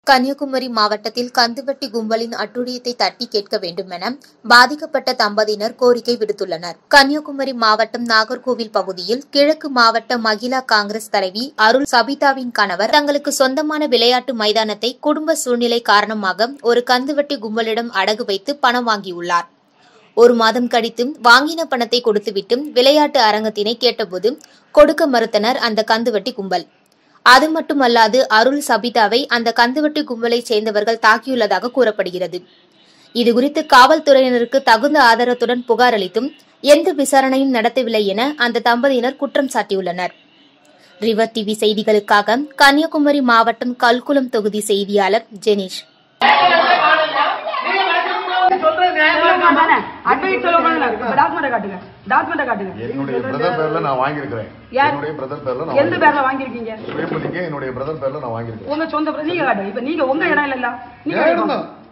கன்னியாகுமரி மாவட்டத்தில் கந்துவட்டி கும்பலின் அட்டுழியத்தை தட்டி கேட்க வேண்டுமென பாதிக்கப்பட்ட தம்பதியினர் கோரிக்கை விடுத்துள்ளனர் கன்னியாகுமரி மாவட்டம் நாகர்கோவில் பகுதியில் கிழக்கு மாவட்ட மகிழா காங்கிரஸ் தலைவி அருள் சபிதாவின் கணவர் தங்களுக்கு சொந்தமான விளையாட்டு மைதானத்தை குடும்ப சூழ்நிலை காரணமாக ஒரு கந்துவட்டி கும்பலிடம் அடகு வைத்து பணம் வாங்கியுள்ளார் ஒரு மாதம் கழித்தும் வாங்கின பணத்தை கொடுத்துவிட்டு விளையாட்டு அரங்கத்தினை கேட்டபோது கொடுக்க மறுத்தனர் அந்த கந்துவட்டி கும்பல் அது மட்டுமல்லாது அருள் சபிதாவை அந்த கந்துவட்டி கும்பலைச் சேர்ந்தவர்கள் தாக்கியுள்ளதாக கூறப்படுகிறது இதுகுறித்து காவல்துறையினருக்கு தகுந்த ஆதாரத்துடன் புகார் அளித்தும் எந்த விசாரணையும் நடத்தவில்லை என அந்த தம்பதியினர் குற்றம் சாட்டியுள்ளனர் ரிவர் டிவி செய்திகளுக்காக கன்னியாகுமரி மாவட்டம் கல்குளம் தொகுதி செய்தியாளர் ஜெனீஷ் சொல்றது நியாயமா தானே? advice சொல்ல போனா இப்ப document அ காட்டுங்க. document அ காட்டுங்க. என்னுடைய பிரதர் பேர்ல நான் வாங்கியிருக்கிறேன் யார்? என்னுடைய பிரதர் பேர்ல நான் எந்த பேர்ல வாங்கியிருக்கீங்க வாங்கியிருக்கிறேன் என்னுடைய பிரதர் பேர்ல நான் வாங்கியிருக்கிறேன் உங்க சொந்த பிர- நீங்க காட்டுங்க இப்ப நீங்க உங்க இடம் இல்லல்ல நீங்க ஏன் எடுங்க. இடம் தான்.